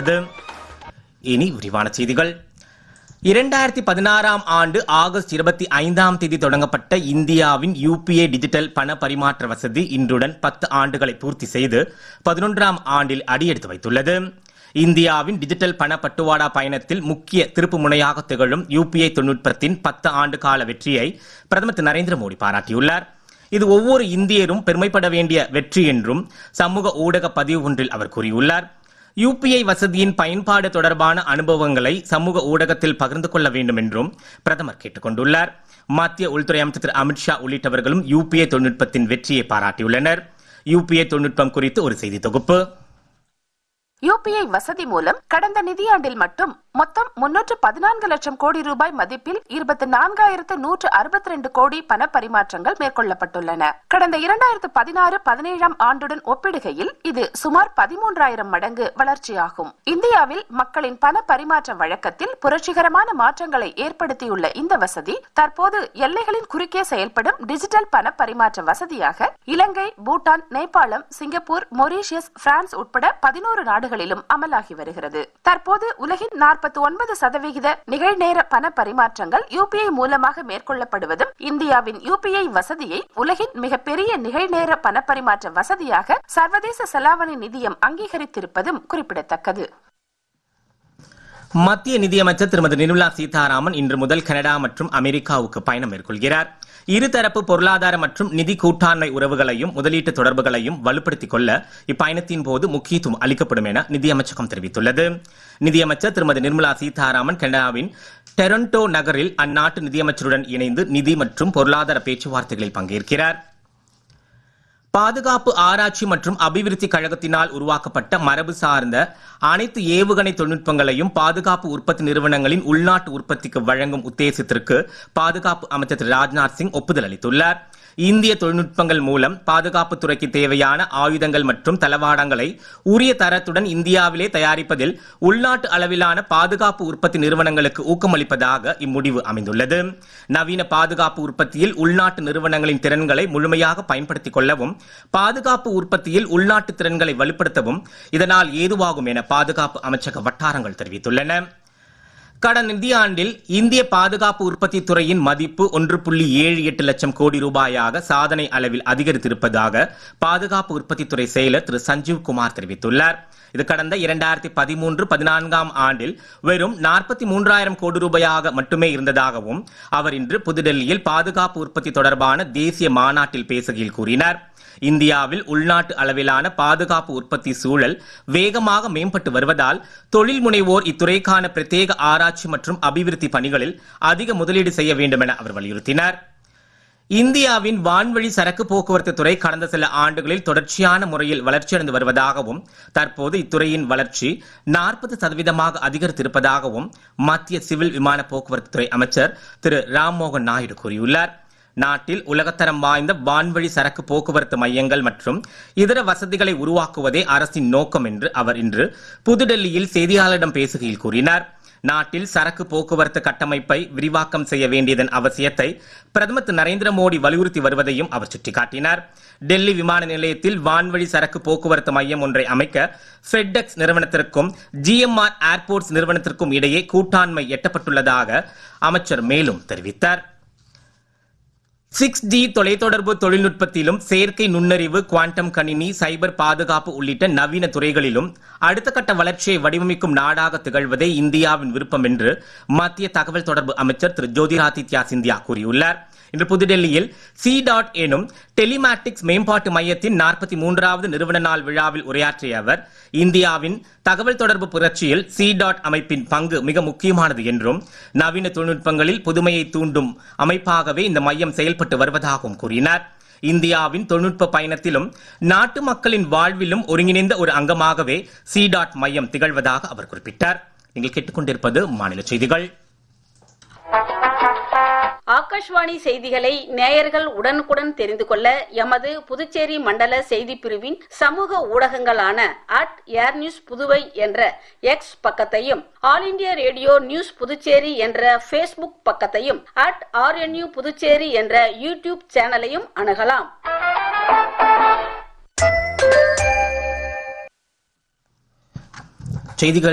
தெரிவித்துள்ளது இனி விரிவான செய்திகள் இரண்டாயிரத்தி பதினாறாம் ஆண்டு ஆகஸ்ட் இருபத்தி ஐந்தாம் தேதி தொடங்கப்பட்ட இந்தியாவின் யூபிஏ டிஜிட்டல் பண பரிமாற்ற வசதி இன்றுடன் பத்து ஆண்டுகளை பூர்த்தி செய்து பதினொன்றாம் ஆண்டில் அடியெடுத்து வைத்துள்ளது இந்தியாவின் டிஜிட்டல் பண பட்டுவாடா பயணத்தில் முக்கிய திருப்பு முனையாக திகழும் யூபிஐ தொழில்நுட்பத்தின் பத்து ஆண்டு கால வெற்றியை பிரதமர் திரு நரேந்திர மோடி பாராட்டியுள்ளார் இது ஒவ்வொரு இந்தியரும் பெருமைப்பட வேண்டிய வெற்றி என்றும் சமூக ஊடக பதிவு ஒன்றில் அவர் கூறியுள்ளார் யூபிஐ வசதியின் பயன்பாடு தொடர்பான அனுபவங்களை சமூக ஊடகத்தில் பகிர்ந்து கொள்ள வேண்டும் என்றும் பிரதமர் கேட்டுக் கொண்டுள்ளார் மத்திய உள்துறை அமைச்சர் திரு அமித்ஷா உள்ளிட்டவர்களும் யூபிஐ தொழில்நுட்பத்தின் வெற்றியை பாராட்டியுள்ளனர் யூபிஐ தொழில்நுட்பம் குறித்து ஒரு செய்தி தொகுப்பு யூபிஐ வசதி மூலம் கடந்த நிதியாண்டில் மட்டும் மொத்தம் முன்னூற்று பதினான்கு லட்சம் கோடி ரூபாய் மதிப்பில் இருபத்தி நான்காயிரத்து நூற்று அறுபத்தி ரெண்டு கோடி பண பரிமாற்றங்கள் மேற்கொள்ளப்பட்டுள்ளன கடந்த இரண்டாயிரத்து பதினாறு பதினேழாம் ஆண்டுடன் ஒப்பிடுகையில் இது சுமார் பதிமூன்றாயிரம் மடங்கு வளர்ச்சியாகும் இந்தியாவில் மக்களின் பண பரிமாற்ற வழக்கத்தில் புரட்சிகரமான மாற்றங்களை ஏற்படுத்தியுள்ள இந்த வசதி தற்போது எல்லைகளின் குறுக்கே செயல்படும் டிஜிட்டல் பண பரிமாற்ற வசதியாக Ilangai Bhutan Nepalam Singapore Mauritius France உட்பட பதினோரு நாடுகளிலும் அமலாகி வருகிறது தற்போது உலகின் நாற்பத்தி ஒன்பது சதவிகித நிகழ்நேர பண பரிமாற்றங்கள் யூபிஐ மூலமாக மேற்கொள்ளப்படுவதும் இந்தியாவின் யூபிஐ வசதியை உலகின் மிகப்பெரிய நிகழ்நேர பண பரிமாற்ற வசதியாக சர்வதேச செலாவணி நிதியம் அங்கீகரித்திருப்பதும் குறிப்பிடத்தக்கது மத்திய நிதியமைச்சர் திருமதி நிர்மலா சீதாராமன் இன்று முதல் கனடா மற்றும் அமெரிக்காவுக்கு பயணம் மேற்கொள்கிறார் இருதரப்பு பொருளாதார மற்றும் நிதி கூட்டாண்மை உறவுகளையும் முதலீட்டு தொடர்புகளையும் வலுப்படுத்திக் கொள்ள இப்பயணத்தின் போது முக்கியத்துவம் அளிக்கப்படும் என நிதியமைச்சகம் தெரிவித்துள்ளது நிதியமைச்சர் திருமதி நிர்மலா சீதாராமன் கனடாவின் டொரண்டோ நகரில் அந்நாட்டு நிதியமைச்சருடன் இணைந்து நிதி மற்றும் பொருளாதார பேச்சுவார்த்தைகளில் பங்கேற்கிறார் பாதுகாப்பு ஆராய்ச்சி மற்றும் அபிவிருத்தி கழகத்தினால் உருவாக்கப்பட்ட மரபு சார்ந்த அனைத்து ஏவுகணை தொழில்நுட்பங்களையும் பாதுகாப்பு உற்பத்தி நிறுவனங்களின் உள்நாட்டு உற்பத்திக்கு வழங்கும் உத்தேசத்திற்கு பாதுகாப்பு அமைச்சர் திரு ராஜ்நாத் சிங் ஒப்புதல் அளித்துள்ளார் இந்திய தொழில்நுட்பங்கள் மூலம் பாதுகாப்பு துறைக்கு தேவையான ஆயுதங்கள் மற்றும் தளவாடங்களை உரிய தரத்துடன் இந்தியாவிலே தயாரிப்பதில் உள்நாட்டு அளவிலான பாதுகாப்பு உற்பத்தி நிறுவனங்களுக்கு ஊக்கமளிப்பதாக இம்முடிவு அமைந்துள்ளது நவீன பாதுகாப்பு உற்பத்தியில் உள்நாட்டு நிறுவனங்களின் திறன்களை முழுமையாக பயன்படுத்திக் கொள்ளவும் பாதுகாப்பு உற்பத்தியில் உள்நாட்டு திறன்களை வலுப்படுத்தவும் இதனால் ஏதுவாகும் என பாதுகாப்பு அமைச்சக வட்டாரங்கள் தெரிவித்துள்ளன கடந்த நிதியாண்டில் இந்திய பாதுகாப்பு உற்பத்தி துறையின் மதிப்பு ஒன்று புள்ளி ஏழு எட்டு லட்சம் கோடி ரூபாயாக சாதனை அளவில் அதிகரித்திருப்பதாக பாதுகாப்பு உற்பத்தித்துறை செயலர் திரு சஞ்சீவ் குமார் தெரிவித்துள்ளார் இது கடந்த இரண்டாயிரத்தி பதிமூன்று பதினான்காம் ஆண்டில் வெறும் நாற்பத்தி மூன்றாயிரம் கோடி ரூபாயாக மட்டுமே இருந்ததாகவும் அவர் இன்று புதுடெல்லியில் பாதுகாப்பு உற்பத்தி தொடர்பான தேசிய மாநாட்டில் பேசுகையில் கூறினார் இந்தியாவில் உள்நாட்டு அளவிலான பாதுகாப்பு உற்பத்தி சூழல் வேகமாக மேம்பட்டு வருவதால் தொழில் முனைவோர் இத்துறைக்கான பிரத்யேக ஆராய்ச்சி மற்றும் அபிவிருத்தி பணிகளில் அதிக முதலீடு செய்ய வேண்டும் என அவர் வலியுறுத்தினார் இந்தியாவின் வான்வழி சரக்கு போக்குவரத்து துறை கடந்த சில ஆண்டுகளில் தொடர்ச்சியான முறையில் வளர்ச்சியடைந்து வருவதாகவும் தற்போது இத்துறையின் வளர்ச்சி நாற்பது சதவீதமாக அதிகரித்திருப்பதாகவும் மத்திய சிவில் விமான போக்குவரத்து துறை அமைச்சர் திரு ராம்மோகன் நாயுடு கூறியுள்ளார் நாட்டில் உலகத்தரம் வாய்ந்த வான்வழி சரக்கு போக்குவரத்து மையங்கள் மற்றும் இதர வசதிகளை உருவாக்குவதே அரசின் நோக்கம் என்று அவர் இன்று புதுடெல்லியில் செய்தியாளரிடம் பேசுகையில் கூறினார் நாட்டில் சரக்கு போக்குவரத்து கட்டமைப்பை விரிவாக்கம் செய்ய வேண்டியதன் அவசியத்தை பிரதமர் திரு நரேந்திர மோடி வலியுறுத்தி வருவதையும் அவர் சுட்டிக்காட்டினார் டெல்லி விமான நிலையத்தில் வான்வழி சரக்கு போக்குவரத்து மையம் ஒன்றை அமைக்க ஃபெட்டெக்ஸ் நிறுவனத்திற்கும் ஜிஎம்ஆர் ஏர்போர்ட்ஸ் நிறுவனத்திற்கும் இடையே கூட்டாண்மை எட்டப்பட்டுள்ளதாக அமைச்சர் மேலும் தெரிவித்தார் சிக்ஸ் டி தொலைத்தொடர்பு தொழில்நுட்பத்திலும் செயற்கை நுண்ணறிவு குவாண்டம் கணினி சைபர் பாதுகாப்பு உள்ளிட்ட நவீன துறைகளிலும் அடுத்த கட்ட வளர்ச்சியை வடிவமைக்கும் நாடாக திகழ்வதே இந்தியாவின் விருப்பம் என்று மத்திய தகவல் தொடர்பு அமைச்சர் திரு ஜோதிராதித்யா சிந்தியா கூறியுள்ளார் இன்று புதுடெல்லியில் சி டாட் எனும் டெலிமேட்டிக்ஸ் மேம்பாட்டு மையத்தின் நாற்பத்தி மூன்றாவது நிறுவன நாள் விழாவில் உரையாற்றிய அவர் இந்தியாவின் தகவல் தொடர்பு புரட்சியில் சி டாட் அமைப்பின் பங்கு மிக முக்கியமானது என்றும் நவீன தொழில்நுட்பங்களில் புதுமையை தூண்டும் அமைப்பாகவே இந்த மையம் செயல்பட்டு வருவதாகவும் கூறினார் இந்தியாவின் தொழில்நுட்ப பயணத்திலும் நாட்டு மக்களின் வாழ்விலும் ஒருங்கிணைந்த ஒரு அங்கமாகவே சி டாட் மையம் திகழ்வதாக அவர் குறிப்பிட்டார் நீங்கள் கேட்டுக்கொண்டிருப்பது மாநில செய்திகள் ஆகாஷ்வாணி செய்திகளை நேயர்கள் உடனுக்குடன் தெரிந்து கொள்ள எமது புதுச்சேரி மண்டல செய்தி பிரிவின் சமூக ஊடகங்களான அட் ஏர் நியூஸ் புதுவை என்ற எக்ஸ் பக்கத்தையும் all India radio news Puducherry என்ற ஃபேஸ்புக் பக்கத்தையும் அட் ஆர்என்யூ புதுச்சேரி என்ற யூடியூப் சேனலையும் அணுகலாம் செய்திகள்